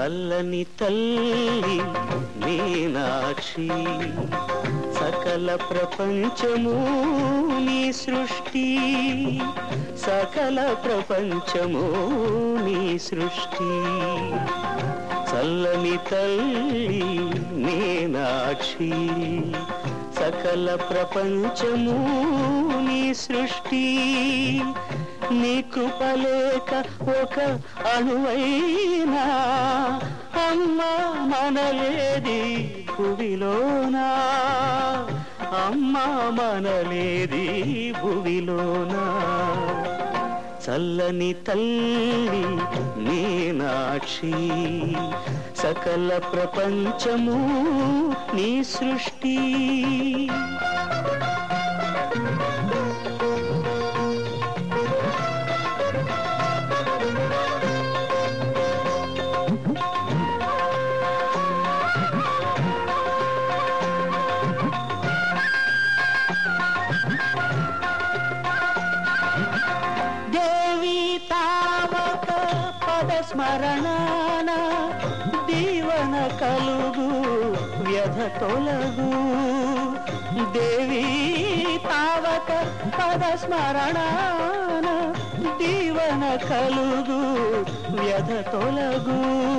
చల్లని తల్లి మీనాక్షి సకల ప్రపంచము నీ సృష్టి సకల ప్రపంచము నీ సృష్టి చల్లని తల్లి మీనాక్షి సకల ప్రపంచము నీ సృష్టి నీ కృపలేక ఒక అణువైనా అమ్మ మనలేది భువిలోనా అమ్మ మనలేది భువిలోనా చల్లని తల్లి మీనాక్షి సకల ప్రపంచము నీ సృష్టి దేవి తావక పద స్మరణాన దీవన కలుగు వ్యధ తొలగు దేవి తావక పద స్మరణాన దీవన కలుగు వ్యధ తొలగు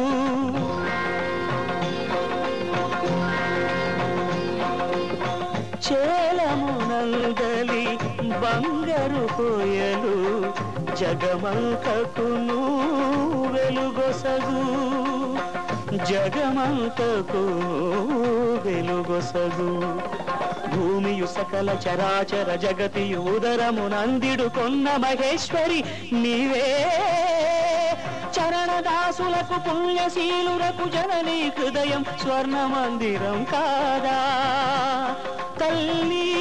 చేలమునందలి బంగారు కోయలు జగమంతకును వెలుగొసగు జగమంతకు వెలుగొసగు భూమియు సకల చరాచర జగతియు ఉదరమునందిడు కొన్న మహేశ్వరి నీవే చరణదాసులకు పుణ్యశీలులకు జననీ హృదయం స్వర్ణ మందిరం కాదా తల్లి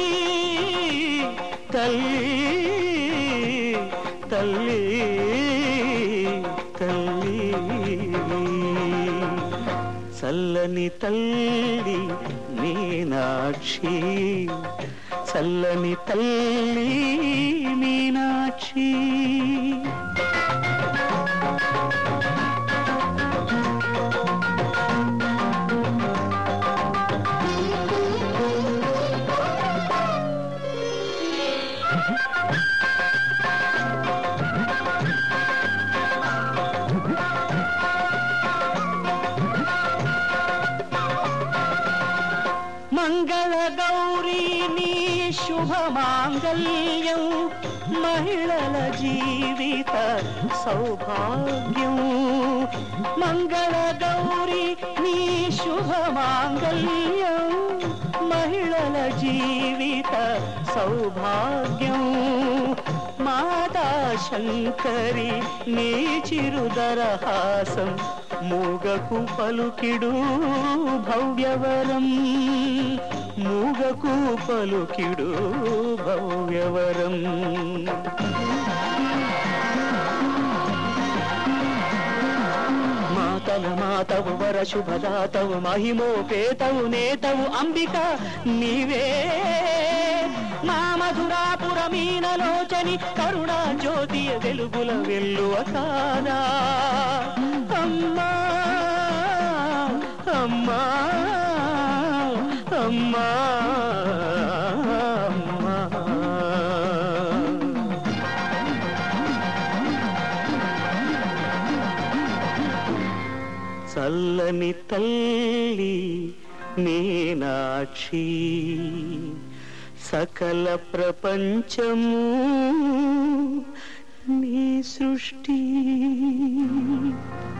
తల్లి తల్లి తల్లి చల్లని తల్లి మీనాక్షి చల్లని తల్లి మీనాక్షి మంగళ గౌరీ నీ శుభ మాంగళ్యం మహిళల జీవిత సౌభాగ్యం మంగళ గౌరీ నీ శుభ మాంగళ్యం మహిళల జీవిత సౌభాగ్యం మాతా శంకరి నీ చిరుదరహాసం మూగకు పలుకిడు భవ్యవరం మూగకు పలుకిడు భవ్యవరం మాతల మాతవు వర శుభదాతవు మహిమోపేతవు నేతవు అంబిక నీవే మా మధురాపుర మీనలోచని కరుణా జ్యోతి వెలుగుల వెల్లువ కాదా అమ్మా అమ్మా అమ్మా అమ్మా చల్లని తల్లి మీనాక్షి సకల ప్రపంచము నీ సృష్టి